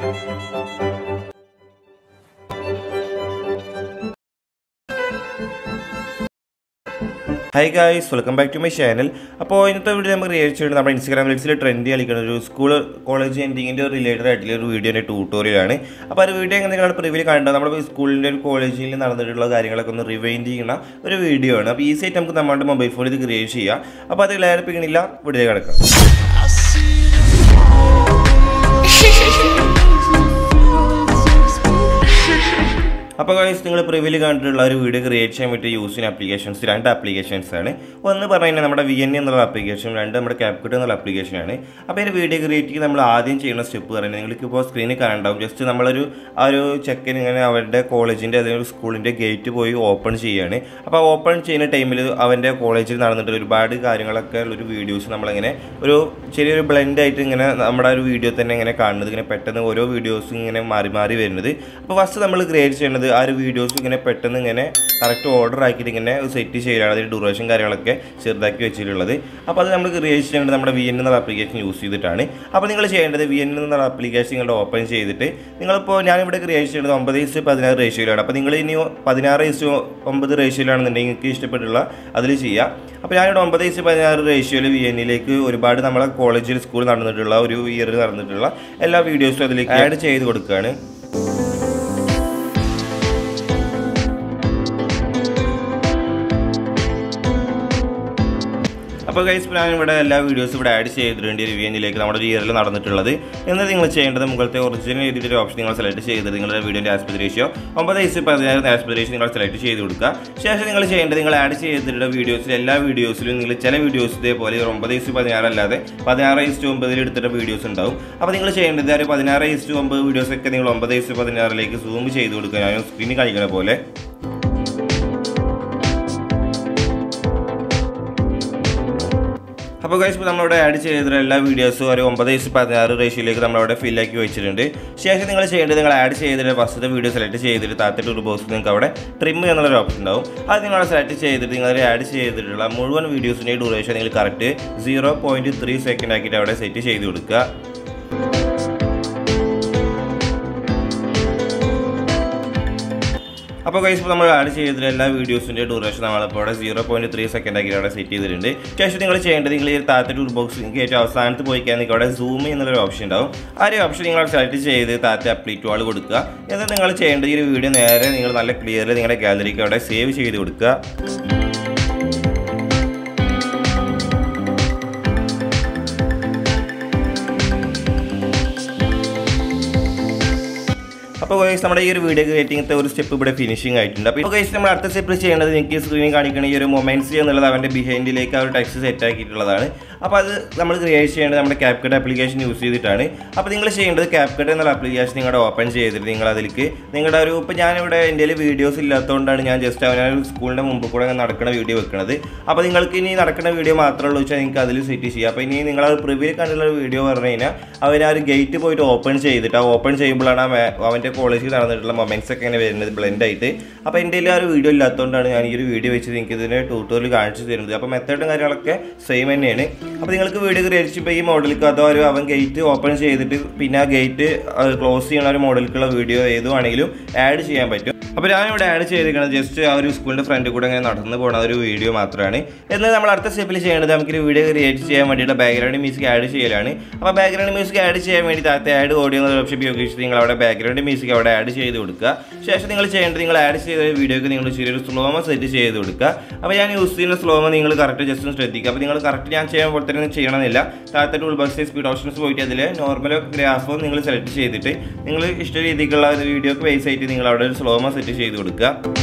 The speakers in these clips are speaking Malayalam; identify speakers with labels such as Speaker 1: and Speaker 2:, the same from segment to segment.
Speaker 1: hi guys welcome back to my channel അപ്പോൾ ഇന്നത്തെ വീഡിയോ നമുക്ക് റിയേറ്റ് ചെയ്യുന്നത് നമ്മുടെ ഇൻസ്റ്റാഗ്രാം റീൽസിൽ ട്രെൻഡ് കളിക്കുന്ന ഒരു സ്കൂൾ കോളേജ് എൻഡിങ്ങിൻ്റെ റിലേറ്റഡ് ആയിട്ടുള്ള ഒരു വീഡിയോൻ്റെ ട്യൂട്ടോറിയലാണ് അപ്പോൾ ആ ഒരു വീഡിയോ എങ്ങനെ നിങ്ങളുടെ പ്രിവ്യൂ കണ്ടത് നമ്മുടെ സ്കൂളിൻ്റെ ഒരു കോളേജിൽ നടന്നിട്ടുള്ള കാര്യങ്ങളൊക്കെ ഒന്ന് റിവൈൻഡ് ചെയ്യുന്ന ഒരു വീഡിയോ ആണ് അപ്പോൾ ഈസി ആയിട്ട് നമുക്ക് നമ്മുടെ മൊബൈൽ ഫോണിൽ ഇത് ക്രിയേറ്റ് ചെയ്യാം അപ്പോൾ അത് ലേർപ്പിക്കണില്ല വീഡിയോ കിടക്കാം അപ്പോൾ ഗൈസ് നിങ്ങൾ പ്രിവ്യൂല് കണ്ടിട്ടുള്ള ഒരു വീഡിയോ ക്രിയേറ്റ് ചെയ്യാൻ പറ്റിയ യൂസ് ചെയ്യുന്ന ആപ്ലിക്കേഷൻസ് രണ്ട് ആപ്ലിക്കേഷൻസ് ആണ് ഒന്ന് പറഞ്ഞു കഴിഞ്ഞാൽ നമ്മുടെ വി എൻ എന്നുള്ള ആപ്ലിക്കേഷൻ രണ്ട് നമ്മുടെ ക്യാപ്കട്ട് എന്നുള്ള ആപ്ലിക്കേഷനാണ് അപ്പോൾ ഈ വീഡിയോ ക്രിയേറ്റ് ചെയ്ത് നമ്മൾ ആദ്യം ചെയ്യുന്ന സ്റ്റെപ്പ് പറയുന്നത് നിങ്ങൾക്ക് ഇപ്പോൾ സ്ക്രീനിൽ കാണണ്ടാവും ജസ്റ്റ് നമ്മളൊരു ആ ഒരു ചെക്കൻ ഇങ്ങനെ അവരുടെ കോളേജിൻ്റെ അല്ലെങ്കിൽ സ്കൂളിൻ്റെ ഗേറ്റ് പോയി ഓപ്പൺ ചെയ്യുകയാണ് അപ്പോൾ ഓപ്പൺ ചെയ്യുന്ന ടൈമിൽ അവൻ്റെ കോളേജിൽ നടന്നിട്ട് ഒരുപാട് കാര്യങ്ങളൊക്കെ ഉള്ളൊരു വീഡിയോസ് നമ്മളിങ്ങനെ ഒരു ചെറിയൊരു ബ്ലെൻഡ് ആയിട്ട് ഇങ്ങനെ നമ്മുടെ ഒരു വീഡിയോ തന്നെ ഇങ്ങനെ കാണുന്നത് ഇങ്ങനെ പെട്ടെന്ന് ഓരോ വീഡിയോസും ഇങ്ങനെ മാറി മാറി വരുന്നത് അപ്പോൾ ഫസ്റ്റ് നമ്മൾ ക്രിയേറ്റ് ചെയ്യേണ്ടത് ആ ഒരു വീഡിയോസ് ഇങ്ങനെ പെട്ടെന്ന് ഇങ്ങനെ കറക്റ്റ് ഓർഡർ ആക്കിയിട്ട് ഇങ്ങനെ സെറ്റ് ചെയ്യലാണ് അതിൻ്റെ ഡ്യൂറേഷൻ കാര്യങ്ങളൊക്കെ ചെറുതാക്കി വെച്ചിട്ടുള്ളത് അപ്പോൾ അത് നമ്മൾ ക്രിയേറ്റ് ചെയ്യേണ്ടത് നമ്മുടെ വി എൻ എന്നുള്ള ആപ്ലിക്കേഷൻ യൂസ് ചെയ്തിട്ടാണ് അപ്പോൾ നിങ്ങൾ ചെയ്യേണ്ടത് വി എൻ എന്നുള്ള ആപ്ലിക്കേഷൻ നിങ്ങളുടെ ഓപ്പൺ ചെയ്തിട്ട് നിങ്ങളിപ്പോൾ ഞാനിവിടെ ക്രിയേറ്റ് ചെയ്യുന്നത് ഒമ്പത് ഇസ് പതിനാറ് റേഷ്യോയിലാണ് അപ്പോൾ നിങ്ങൾ ഇനി പതിനാറ് ഇസ് ഒമ്പത് റേഷ്യോയിലാണെന്നുണ്ടെങ്കിൽ നിങ്ങൾക്ക് ഇഷ്ടപ്പെട്ടുള്ള അതിൽ ചെയ്യാം അപ്പോൾ ഞാനിവിടെ ഒമ്പത് ഇസ് പതിനാറ് റേഷ്യോയിൽ വി എന്നിലേക്ക് ഒരുപാട് നമ്മളെ കോളേജിൽ സ്കൂൾ നടന്നിട്ടുള്ള ഒരു ഇയർ നടന്നിട്ടുള്ള എല്ലാ വീഡിയോസും അതിലേക്ക് ആഡ് ചെയ്ത് കൊടുക്കുകയാണ് അപ്പോൾ ഗൈസ് ഞാൻ ഇവിടെ എല്ലാ വീഡിയോസും ഇവിടെ ആഡ് ചെയ്തിട്ടുണ്ട് റിവ്യൂനിലേക്ക് നമ്മുടെ ഇയറിൽ നടന്നിട്ടുള്ളത് എന്ന് നിങ്ങൾ ചെയ്യേണ്ടത് മുകളിലത്തെ ഒറിജിനൽ എഴുതിയിട്ട് ഓപ്ഷൻ നിങ്ങൾ സെലക്ട് ചെയ്തത് നിങ്ങളുടെ വീഡിയോൻ്റെ ആസ്പത്രി റേഷ്യോ ഒമ്പത് ഐസ് പതിനായിരം ആസ്പത്രി റേഷ്യോ നിങ്ങൾ സെലക്ട് ചെയ്ത് കൊടുക്കുക ശേഷം നിങ്ങൾ ചെയ്യേണ്ടത് നിങ്ങൾ ആഡ് ചെയ്തിട്ടുള്ള വീഡിയോസിൽ എല്ലാ വീഡിയോസിലും നിങ്ങൾ ചില വീഡിയോസ് ഇതേപോലെ ഒമ്പത് ഐസ് പതിനാറ് അല്ലാതെ പതിനാറ് ഐസ് ഒമ്പതിൽ എടുത്തിട്ട് വീഡിയോസ് ഉണ്ടാവും അപ്പോൾ നിങ്ങൾ ചെയ്യേണ്ടത് ഒരു പതിനാറ് ഐസ് ഒമ്പത് വീഡിയോസൊക്കെ നിങ്ങൾ ഒമ്പത് ഐസ് പതിനാറിലേക്ക് സൂം ചെയ്ത് കൊടുക്കുക ഞാൻ സ്ക്രീനിൽ കാണിക്കുന്ന പോലെ അപ്പോൾ ഗൈസ് ഇപ്പോൾ നമ്മളിവിടെ ആഡ് ചെയ്തിട്ടുള്ള എല്ലാ വീഡിയോസും ഒരു ഒമ്പത് വയസ്സ് പതിനാറ് റേഷ്യോയിലേക്ക് നമ്മളവിടെ ഫില്ലാക്കി വെച്ചിട്ടുണ്ട് ശേഷം നിങ്ങൾ ചെയ്യേണ്ടത് നിങ്ങൾ ആഡ് ചെയ്തിട്ട് ഫസ്റ്റത്തെ വീഡിയോ സെലക്ട് ചെയ്തിട്ട് താത്തിട്ട് ഒരു ബോക്സ് നിങ്ങൾക്ക് അവിടെ ട്രിം എന്നുള്ളൊരു ഓപ്ഷൻ ഉണ്ടാവും അത് നിങ്ങൾ സെലക്ട് ചെയ്തിട്ട് നിങ്ങൾ ആഡ് ചെയ്തിട്ടുള്ള മുഴുവൻ വീഡിയോസിൻ്റെ ഡ്യൂറേഷൻ നിങ്ങൾ correct zero point three second ആക്കിയിട്ട് അവിടെ സെറ്റ് ചെയ്ത് കൊടുക്കുക അപ്പോൾ ഗൈസ് ഇപ്പോൾ നമ്മൾ ആഡ് ചെയ്തിട്ടുള്ള എല്ലാ വീഡിയോസിൻ്റെ ഡ്യൂറേഷൻ നമ്മളിപ്പോൾ അവിടെ സീറോ പോയിൻറ്റ് ത്രീ സെക്കൻഡ് ആക്കി അവിടെ സെറ്റ് ചെയ്തിട്ടുണ്ട് ശേഷം നിങ്ങൾ ചെയ്യേണ്ടത് നിങ്ങൾ ഈ താഴത്തെ ടൂൾ ബോക്സ് നിങ്ങൾക്ക് ഏറ്റവും അവസാനത്ത് പോയി കഴിഞ്ഞാൽ അവിടെ സൂം എന്നുള്ളൊരു ഓപ്ഷൻ ഉണ്ടാവും ആ ഒരു ഓപ്ഷൻ നിങ്ങൾ സെലക്ട് ചെയ്ത് താഴത്തെ അപ്ലീറ്റ് വാൾ കൊടുക്കുക എന്നിട്ട് നിങ്ങൾ ചെയ്യേണ്ടത് ഈ ഒരു വീഡിയോ നേരെ നിങ്ങൾ നല്ല ക്ലിയറിൽ നിങ്ങളുടെ ഗാലറിക്ക് അവിടെ സേവ് ചെയ്ത് കൊടുക്കുക അപ്പോൾ ഗൈസ് നമ്മുടെ ഈ ഒരു വീഡിയോ ക്രിയേറ്റിംഗത്തെ ഒരു സ്റ്റെപ്പ് ഇവിടെ ഫിനിഷിംഗ് ആയിട്ടുണ്ട് അപ്പോൾ ഗൈസ് നമ്മൾ അടുത്ത സ്റ്റെപ്പ് ചെയ്യേണ്ടത് എനിക്ക് സ്ക്രീനിൽ കാണിക്കുന്ന ഈ ഒരു മൊമെന്റ്സ് എന്നുള്ളത് അവൻ്റെ ബിഹൈൻഡിലേക്ക് ആ ഒരു ടെക്സ്റ്റ് സെറ്റ് ആക്കിയിട്ടുള്ളതാണ് അപ്പോൾ അത് നമ്മൾ ക്രിയേറ്റ് ചെയ്യേണ്ടത് നമ്മുടെ ക്യാപ്കട്ട് ആപ്ലിക്കേഷൻ യൂസ് ചെയ്തിട്ടാണ് അപ്പോൾ നിങ്ങൾ ചെയ്യേണ്ടത് ക്യാപ്കട്ട് എന്നുള്ള ആപ്ലിക്കേഷൻ നിങ്ങളുടെ ഓപ്പൺ ചെയ്തിട്ട് നിങ്ങൾ അതിലേക്ക് നിങ്ങളുടെ ഒരു ഇപ്പോൾ ഞാനിവിടെ എൻ്റെ വീഡിയോസ് ഇല്ലാത്തതുകൊണ്ടാണ് ഞാൻ ജസ്റ്റ് അവനൊരു സ്കൂളിൻ്റെ മുമ്പ് കൂടെ നടക്കുന്ന വീഡിയോ വെക്കുന്നത് അപ്പോൾ നിങ്ങൾക്ക് ഇനി നടക്കുന്ന വീഡിയോ മാത്രമേ ഉള്ളൂ വെച്ചാൽ നിങ്ങൾക്ക് അതിൽ സെറ്റ് ചെയ്യാം അപ്പോൾ ഇനി നിങ്ങൾ ആ പ്രിവ്യൂ കണ്ടുള്ള വീഡിയോ പറഞ്ഞു കഴിഞ്ഞാൽ അവർ ആ ഒരു ഗേറ്റ് പോയിട്ട് ഓപ്പൺ ചെയ്തിട്ട് ആ ഓപ്പൺ ചെയ്യുമ്പോഴാണ് അവൻ്റെ കോളേജിൽ നടന്നിട്ടുള്ള മൊമെൻറ്റ്സ് ഒക്കെ ഇങ്ങനെ വരുന്നത് ബ്ലെൻഡ് ആയിട്ട് അപ്പോൾ എൻ്റെ ആ ഒരു വീഡിയോ ഇല്ലാത്തതുകൊണ്ടാണ് ഞാൻ ഈ ഒരു വീഡിയോ വെച്ച് നിങ്ങൾക്ക് ഇതിന് ട്യൂട്ടോറിയൽ കാണിച്ചു തരുന്നത് അപ്പോൾ മെത്തേഡും കാര്യങ്ങളൊക്കെ സെയിം തന്നെയാണ് അപ്പോൾ നിങ്ങൾക്ക് വീഡിയോ ക്രിയേറ്റ് ചെയ്യുമ്പോൾ ഈ മോഡലിക്ക് അതോ ഒരു അവൻ ഗേറ്റ് ഓപ്പൺ ചെയ്തിട്ട് പിന്നെ ആ ഗേറ്റ് ക്ലോസ് ചെയ്യുന്ന ഒരു മോഡലിക്കുള്ള വീഡിയോ ഏതുവാണെങ്കിലും ആഡ് ചെയ്യാൻ പറ്റും അപ്പോൾ ഞാനിവിടെ ആഡ് ചെയ്തിരിക്കുന്നത് ജസ്റ്റ് ആ ഒരു സ്കൂളിൻ്റെ ഫ്രണ്ട് കൂടെ ഇങ്ങനെ നടന്നു പോകുന്ന ഒരു വീഡിയോ മാത്രമാണ് എന്നാൽ നമ്മൾ അടുത്ത സ്റ്റെപ്പിൽ ചെയ്യേണ്ടത് നമുക്കൊരു വീഡിയോ ക്രിയേറ്റ് ചെയ്യാൻ വേണ്ടിയിട്ട് ബാക്ക്ഗ്രൗണ്ട് മ്യൂസിക് ആഡ് ചെയ്യലാണ് അപ്പോൾ ബാക്ക്ഗ്രൗണ്ട് മ്യൂസിക് ആഡ് ചെയ്യാൻ വേണ്ടി താഴത്തെ ആഡ് ഓഡിയോ എന്ന ഓപ്ഷൻ ഉപയോഗിച്ച് നിങ്ങൾ അവിടെ ബാക്ക്ഗ്രൗണ്ട് മ്യൂസിക് അവിടെ ആഡ് ചെയ്ത് കൊടുക്കുക ശേഷം നിങ്ങൾ ചെയ്യേണ്ടത് നിങ്ങൾ ആഡ് ചെയ്ത വീഡിയോക്ക് നിങ്ങൾ ചെറിയൊരു സ്ലോമ സെറ്റ് ചെയ്ത് കൊടുക്കുക അപ്പോൾ ഞാൻ യൂസ് ചെയ്യുന്ന സ്ലോമ നിങ്ങൾ കറക്റ്റ് ജസ്റ്റ് ഒന്ന് ശ്രദ്ധിക്കുക അപ്പോൾ നിങ്ങൾ കറക്റ്റ് ഞാൻ ചെയ്യാൻ പോലെ തന്നെ ചെയ്യണമെന്നില്ല താഴത്തെ ടൂൾ ബോക്സ് സ്പീഡ് ഓപ്ഷൻസ് പോയിട്ട് അതിൽ നോർമലോ ഗ്രാഫോ നിങ്ങൾ സെലക്ട് ചെയ്തിട്ട് നിങ്ങൾ ഇഷ്ട രീതിക്കുള്ള ഒരു വീഡിയോക്ക് ബേസ് ആയിട്ട് നിങ്ങൾ അവിടെ ഒരു സ്ലോമ സെറ്റ് ചെയ്ത് കൊടുക്കുക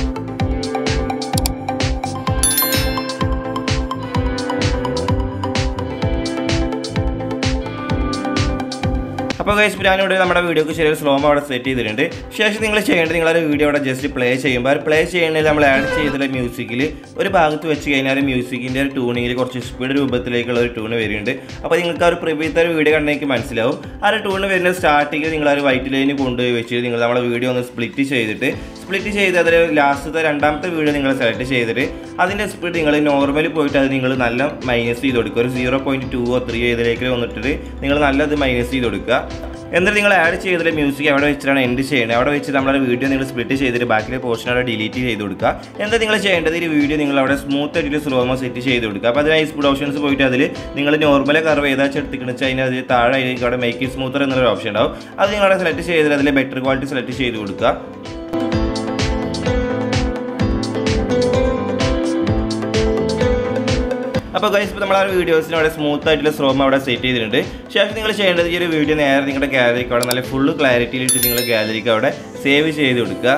Speaker 1: അപ്പോൾ ഗൈസ് ഞാനിവിടെ നമ്മുടെ വീഡിയോക്ക് ചെറിയൊരു സ്ലോമോ അവിടെ സെറ്റ് ചെയ്തിട്ടുണ്ട് ശേഷം നിങ്ങൾ ചെയ്യേണ്ടത് നിങ്ങളൊരു വീഡിയോ അവിടെ ജസ്റ്റ് പ്ലേ ചെയ്യുമ്പോൾ അത് പ്ലേ ചെയ്യണമെങ്കിൽ നമ്മൾ ആഡ് ചെയ്തിട്ടുള്ള മ്യൂസിക്കിൽ ഒരു ഭാഗത്ത് വെച്ച് കഴിഞ്ഞാൽ മ്യൂസിക്കിൻ്റെ ഒരു ട്യൂണിങ്ങിൽ കുറച്ച് സ്പീഡ് രൂപത്തിലേക്കുള്ള ഒരു ട്യൂണ് വരുന്നുണ്ട് അപ്പോൾ നിങ്ങൾക്ക് ആ ഒരു പ്രിവ്യൂത്തെ ഒരു വീഡിയോ കണ്ടെങ്കിൽ മനസ്സിലാവും ആ ഒരു ട്യൂണ് വരുന്ന സ്റ്റാർട്ടിങ്ങിൽ നിങ്ങൾ ആ ഒരു വൈറ്റ് ലൈന് കൊണ്ടുപോയി വെച്ച് നിങ്ങൾ നമ്മുടെ വീഡിയോ ഒന്ന് സ്പ്ലിറ്റ് ചെയ്തിട്ട് സ്പ്ലിറ്റ് ചെയ്ത് അതിൽ ലാസ്റ്റത്തെ രണ്ടാമത്തെ വീഡിയോ നിങ്ങൾ സെലക്ട് ചെയ്തിട്ട് അതിൻ്റെ സ്പീഡ് നിങ്ങൾ നോർമലി പോയിട്ട് അത് നിങ്ങൾ നല്ല മൈനസ് ചെയ്ത് കൊടുക്കുക ഒരു zero point two o three ഇതിലേക്ക് വന്നിട്ട് നിങ്ങൾ നല്ലത് മൈനസ് ചെയ്ത് കൊടുക്കുക എന്നിട്ട് നിങ്ങൾ ആഡ് ചെയ്തിട്ടുള്ള മ്യൂസിക് അവിടെ വെച്ചിട്ടാണ് എൻഡ് ചെയ്യേണ്ടത് അവിടെ വെച്ച് നമ്മളൊരു വീഡിയോ നിങ്ങൾ സ്പ്ലിറ്റ് ചെയ്തിട്ട് ബാക്കിലെ പോർഷൻ അവിടെ ഡിലീറ്റ് ചെയ്ത് കൊടുക്കുക എന്താ നിങ്ങൾ ചെയ്യേണ്ടത് ഈ വീഡിയോ നിങ്ങൾ അവിടെ സ്മൂത്ത് ആയിട്ട് സ്ലോമോ സെറ്റ് ചെയ്ത് കൊടുക്കുക അപ്പോൾ അതിനായി സ്പീഡ് ഓപ്ഷൻസ് പോയിട്ട് അതിൽ നിങ്ങൾ നോർമൽ കർവ് ഏതാச்சுം എടുത്തിക്കണെന്ന് വെച്ചാൽ അതിന് അതിൽ താഴെ ആയിരിക്കും അവിടെ മേക്ക് സ്മൂത്തർ എന്നൊരു ഓപ്ഷൻ ഉണ്ടാവും അത് നിങ്ങളവിടെ സെലക്ട് ചെയ്തിട്ട് അതിൽ ബെറ്റർ ക്വാളിറ്റി സെലക്ട് ചെയ്ത് കൊടുക്കുക അപ്പോൾ ഗൈസ് ഇപ്പോൾ നമ്മൾ ആ വീഡിയോസിന് അവിടെ സ്മൂത്ത് ആയിട്ടുള്ള സ്ട്രോം അവിടെ സെറ്റ് ചെയ്തിട്ടുണ്ട് ശേഷം നിങ്ങൾ ചെയ്യേണ്ടത് ഈ ഒരു വീഡിയോ നേരെ നിങ്ങളുടെ ഗാലറിക്ക് അവിടെ നല്ല ഫുള്ള് ക്ലാരിറ്റിയിലിട്ട് നിങ്ങൾ ഗാലറിക്ക് അവിടെ സേവ് ചെയ്ത് കൊടുക്കുക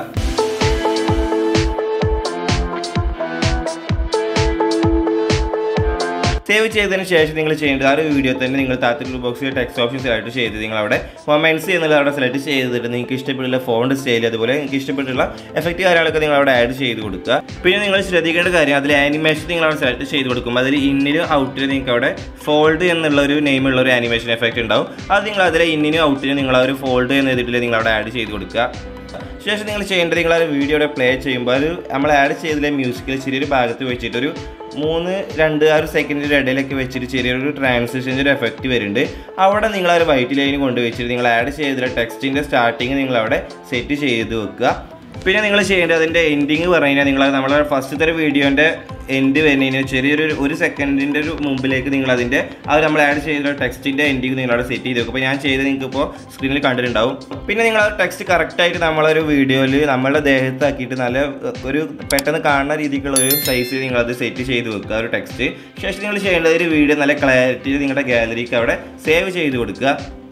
Speaker 1: സേവ് ചെയ്തതിന് ശേഷം നിങ്ങൾ ചെയ്യേണ്ടത് ആ ഒരു വീഡിയോ തന്നെ നിങ്ങൾ താഴത്തെ ബോക്സിൽ ടെക്സ്റ്റ് ഓപ്ഷൻ സെലക്ട് ചെയ്ത് നിങ്ങൾ അവിടെ മൊമെൻറ്റ്സ് എന്നുള്ളത് അവിടെ സെലക്ട് ചെയ്തിട്ട് നിങ്ങൾക്ക് ഇഷ്ടപ്പെട്ടുള്ള ഫോണ്ട് സ്റ്റൈൽ അതുപോലെ നിങ്ങൾക്ക് ഇഷ്ടപ്പെട്ടുള്ള എഫക്റ്റ് കാര്യങ്ങളൊക്കെ നിങ്ങൾ അവിടെ ആഡ് ചെയ്ത് കൊടുക്കുക പിന്നെ നിങ്ങൾ ശ്രദ്ധിക്കേണ്ട കാര്യം അതിൽ ആനിമേഷൻ നിങ്ങൾ അവിടെ സെലക്ട് ചെയ്ത് കൊടുക്കുമ്പോൾ അതിൽ ഇന്നിലും ഔട്ടിലും നിങ്ങൾക്ക് അവിടെ ഫോൾഡ് എന്നുള്ള ഒരു നെയിമുള്ള ഒരു ആനിമേഷൻ എഫക്റ്റ് ഉണ്ടാവും അത് നിങ്ങൾ അതിലെ ഇന്നിനും ഔട്ടിനും നിങ്ങൾ ആ ഒരു ഫോൾഡ് എന്ന് എഴുതിയിട്ട് നിങ്ങൾ അവിടെ ആഡ് ചെയ്ത് കൊടുക്കുക ശേഷം നിങ്ങൾ ചെയ്യേണ്ടത് നിങ്ങൾ ആ വീഡിയോയുടെ പ്ലേ ചെയ്യുമ്പോൾ അത് നമ്മൾ ആഡ് ചെയ്തിലെ മ്യൂസിക്കിൽ ചെറിയൊരു ഭാഗത്ത് വെച്ചിട്ട് ഒരു മൂന്ന് രണ്ട് ആ ഒരു സെക്കൻഡിൻ്റെ ഇടയിലൊക്കെ വെച്ചിട്ട് ചെറിയൊരു ട്രാൻസിഷൻ്റെ ഒരു എഫക്റ്റ് വരുന്നുണ്ട് അവിടെ നിങ്ങൾ ആ ഒരു വൈറ്റ് ലൈൻ കൊണ്ട് വെച്ചിട്ട് നിങ്ങൾ ആഡ് ചെയ്തിട്ടുള്ള ടെക്സ്റ്റിൻ്റെ സ്റ്റാർട്ടിങ് നിങ്ങൾ അവിടെ സെറ്റ് ചെയ്ത് വെക്കുക പിന്നെ നിങ്ങൾ ചെയ്യേണ്ടത് അതിൻ്റെ എൻഡിങ് പറഞ്ഞു കഴിഞ്ഞാൽ നിങ്ങൾ നമ്മളെ ഫസ്റ്റത്തെ ഒരു വീഡിയോൻ്റെ എൻഡ് വരുന്നതിന് ചെറിയൊരു ഒരു സെക്കൻഡിൻ്റെ ഒരു മുമ്പിലേക്ക് നിങ്ങൾ അതിൻ്റെ അത് നമ്മൾ ആഡ് ചെയ്ത ടെക്സ്റ്റിൻ്റെ എൻഡിങ് നിങ്ങൾ അവിടെ സെറ്റ് ചെയ്ത് വെക്കും അപ്പോൾ ഞാൻ ചെയ്ത് നിങ്ങൾക്ക് ഇപ്പോൾ സ്ക്രീനിൽ കണ്ടിട്ടുണ്ടാവും പിന്നെ നിങ്ങൾ ആ ടെക്സ്റ്റ് കറക്റ്റായിട്ട് നമ്മളൊരു വീഡിയോയിൽ നമ്മളുടെ ദേഹത്താക്കിയിട്ട് നല്ല ഒരു പെട്ടെന്ന് കാണുന്ന രീതിക്കുള്ള ഒരു സൈസ് നിങ്ങൾ അത് സെറ്റ് ചെയ്ത് വെക്കുക ഒരു ടെക്സ്റ്റ് ശേഷം നിങ്ങൾ ചെയ്യേണ്ടത് ഒരു വീഡിയോ നല്ല ക്ലാരിറ്റിയിൽ നിങ്ങളുടെ ഗാലറിക്ക് അവിടെ സേവ് ചെയ്ത് കൊടുക്കുക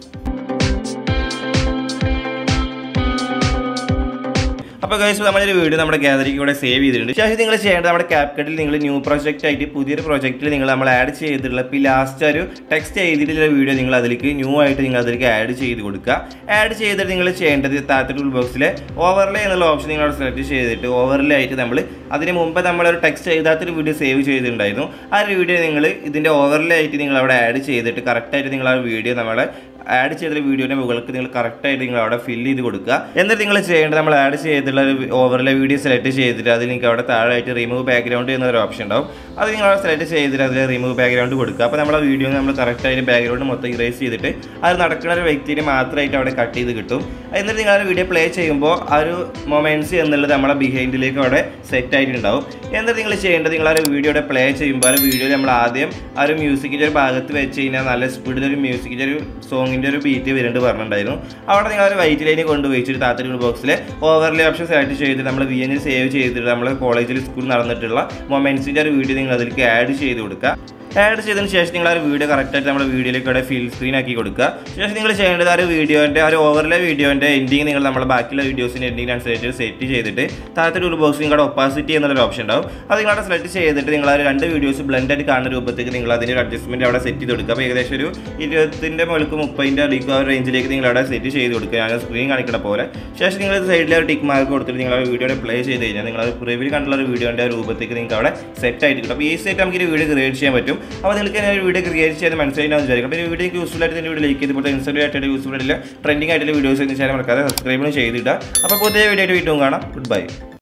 Speaker 1: അപ്പോൾ ഗൈസ് നമ്മളൊരു വീഡിയോ നമ്മുടെ ഗാലറിക്ക് ഇവിടെ സേവ് ചെയ്തിട്ടുണ്ട് ശേഷം നിങ്ങൾ ചെയ്യേണ്ടത് നമ്മുടെ ക്യാപ്കട്ടിൽ നിങ്ങൾ ന്യൂ പ്രൊജക്റ്റ് ആയിട്ട് പുതിയൊരു പ്രൊജക്റ്റിൽ നിങ്ങൾ നമ്മൾ ആഡ് ചെയ്തിട്ടുള്ള ഇപ്പോൾ ലാസ്റ്റ് ഒരു ടെക്സ്റ്റ് എഴുതിയിട്ടുള്ള വീഡിയോ നിങ്ങൾ അതിലേക്ക് ന്യൂ ആയിട്ട് നിങ്ങൾ അതിലേക്ക് ആഡ് ചെയ്ത് കൊടുക്കുക ആഡ് ചെയ്തിട്ട് നിങ്ങൾ ചെയ്യേണ്ടത് താഴത്തെ ടൂൾ ബോക്സിലെ ഓവർലേ എന്നുള്ള ഓപ്ഷൻ നിങ്ങൾ അവിടെ സെലക്ട് ചെയ്തിട്ട് ഓവർലേ ആയിട്ട് നമ്മൾ അതിന് മുമ്പ് നമ്മളൊരു ടെക്സ്റ്റ് എഴുതാത്തൊരു വീഡിയോ സേവ് ചെയ്തിട്ടുണ്ടായിരുന്നു ആ ഒരു വീഡിയോ നിങ്ങൾ ഇതിൻ്റെ ഓവർലേ ആയിട്ട് നിങ്ങൾ അവിടെ ആഡ് ചെയ്തിട്ട് കറക്റ്റായിട്ട് നിങ്ങൾ ആ വീഡിയോ നമ്മളെ ആഡ് ചെയ്ത വീഡിയോയുടെ മുകൾക്ക് നിങ്ങൾ കറക്റ്റായിട്ട് നിങ്ങൾ അവിടെ ഫില്ല് ചെയ്ത് കൊടുക്കുക എന്നിട്ട് നിങ്ങൾ ചെയ്യേണ്ടത് നമ്മൾ ആഡ് ചെയ്തിട്ടുള്ള ഒരു ഓവറിലെ വീഡിയോ സെലക്ട് ചെയ്തിട്ട് അതിൽ നിങ്ങൾക്ക് അവിടെ താഴെയായിട്ട് റിമൂവ് ബാക്ക്ഗ്രൗണ്ട് എന്നൊരു ഓപ്ഷൻ ഉണ്ടാവും അത് നിങ്ങൾ അവിടെ സെലക്ട് ചെയ്തിട്ട് അതിൽ റിമൂവ് ബാക്ക്ഗ്രൗണ്ട് കൊടുക്കുക അപ്പോൾ നമ്മളെ വീഡിയോ നമ്മൾ കറക്റ്റായിട്ട് ബാക്ക്ഗ്രൗണ്ട് മൊത്തം ഇറേസ് ചെയ്തിട്ട് അത് നടക്കുന്ന ഒരു വ്യക്തിനെ മാത്രമായിട്ട് അവിടെ കട്ട് ചെയ്ത് കിട്ടും എന്നിട്ട് നിങ്ങൾ ആ വീഡിയോ പ്ലേ ചെയ്യുമ്പോൾ ആ ഒരു മൊമെൻറ്റ്സ് എന്നുള്ളത് നമ്മളെ ബിഹൈൻഡിലേക്ക് അവിടെ സെറ്റ് ആയിട്ടുണ്ടാവും എന്നിട്ട് നിങ്ങൾ ചെയ്യേണ്ടത് നിങ്ങൾ ആ ഒരു വീഡിയോയുടെ പ്ലേ ചെയ്യുമ്പോൾ ആ ഒരു വീഡിയോയിൽ നമ്മൾ ആദ്യം ആ ഒരു മ്യൂസിക്കിൻ്റെ ഒരു ഭാഗത്ത് വെച്ച് കഴിഞ്ഞാൽ നല്ല സ്പീഡിൽ ഒരു മ്യൂസിക്കിൻ്റെ ഒരു സോങ്ങിൻ്റെ ഒരു ബീറ്റ് വരുന്നുണ്ട് പറഞ്ഞിട്ടുണ്ടായിരുന്നു അവിടെ നിങ്ങൾ ഒരു വൈറ്റ് ലൈനിൽ കൊണ്ട് വെച്ചിട്ട് താത്തൊരു ബോക്സിൽ ഓവർലേ ഓപ്ഷൻ സെലക്ട് ചെയ്തിട്ട് നമ്മൾ വി എനിൽ സേവ് ചെയ്തിട്ട് നമ്മൾ കോളേജിൽ സ്കൂളിൽ നടന്നിട്ടുള്ള മൊമെൻറ്റ്സിൻ്റെ ഒരു വീഡിയോ നിങ്ങൾ അതിലേക്ക് ആഡ് ചെയ്ത് കൊടുക്കുക ആഡ് ചെയ്തതിന് ശേഷം നിങ്ങൾ ആ ഒരു വീഡിയോ കറക്റ്റായിട്ട് നമ്മുടെ വീഡിയോയിലേക്ക് ഇവിടെ ഫിൽ സ്ക്രീൻ ആക്കി കൊടുക്കുക ശേഷം നിങ്ങൾ ചെയ്യേണ്ടത് ആ ഒരു വീഡിയോൻ്റെ ആ ഒരു ഓവർലേ വീഡിയോൻ്റെ എൻഡിങ് നിങ്ങൾ നമ്മുടെ ബാക്കിയുള്ള വീഡിയോസിൻ്റെ എൻഡിങ് അനുസരിച്ച് സെറ്റ് ചെയ്തിട്ട് താഴത്തെ ഒരു ബോക്സ് നിങ്ങളുടെ ഒപ്പാസിറ്റി എന്നുള്ളൊരു ഓപ്ഷൻ ഉണ്ടാവും അത് നിങ്ങളവിടെ സെലക്ട് ചെയ്തിട്ട് നിങ്ങൾ ആ ഒരു രണ്ട് വീഡിയോസ് ബ്ലെൻഡായിട്ട് കാണുന്ന രൂപത്തേക്ക് നിങ്ങൾ അതിൻ്റെ ഒരു അഡ്ജസ്റ്റ്മെൻറ്റ് അവിടെ സെറ്റ് ചെയ്ത് കൊടുക്കുക അപ്പോൾ ഏകദേശം ഒരു ഇരുപത്തിൻ്റെ മുകൾക്ക് മുപ്പതിൻ്റെ അടിക്കും ആ ഒരു റേഞ്ചിലേക്ക് നിങ്ങൾ അവിടെ സെറ്റ് ചെയ്ത് കൊടുക്കുക ഞാൻ സ്ക്രീൻ കാണിക്കുന്ന പോലെ ശേഷം നിങ്ങൾ സൈഡിലെ ഒരു ടിക്ക് മാർക്ക് കൊടുത്തിട്ട് നിങ്ങൾ ആ വീഡിയോയുടെ പ്ലേ ചെയ്ത് കഴിഞ്ഞാൽ നിങ്ങൾ പ്രിവ്യൂ കണ്ടുള്ള ഒരു വീഡിയോൻ്റെ രൂപത്തേക്ക് നിങ്ങൾക്ക് അവിടെ സെറ്റ് ആയിട്ട് കിട്ടും അപ്പോൾ ഈസി ആയിട്ട് നമുക്ക് ഈ വീഡിയോ ക്രിയേറ്റ് ചെയ്യാൻ പറ്റും അപ്പോൾ നിങ്ങൾക്ക് ഒരു വീഡിയോ ക്രിയേറ്റ് ചെയ്ത് മനസ്സിലായി വിചാരിക്കും അപ്പോൾ ഈ വീഡിയോ യൂസ്ഫുൾ ആയിട്ട് വീഡിയോ ലൈക്ക് ചെയ്തിട്ട് ഇൻസ്റ്റന്റ് ആയിട്ട് യൂസ്ഫുൾ ആയിട്ടുള്ള ട്രെൻഡിങ് ആയിട്ടുള്ള വീഡിയോസ് എന്ന് വെച്ചാൽ മറക്കാതെ സബ്സ്ക്രൈബ് ചെയ്തിട്ട് അപ്പോൾ പുതിയ വീഡിയോ ആയിട്ട് വീണ്ടും കാണാം ഗുഡ് ബൈ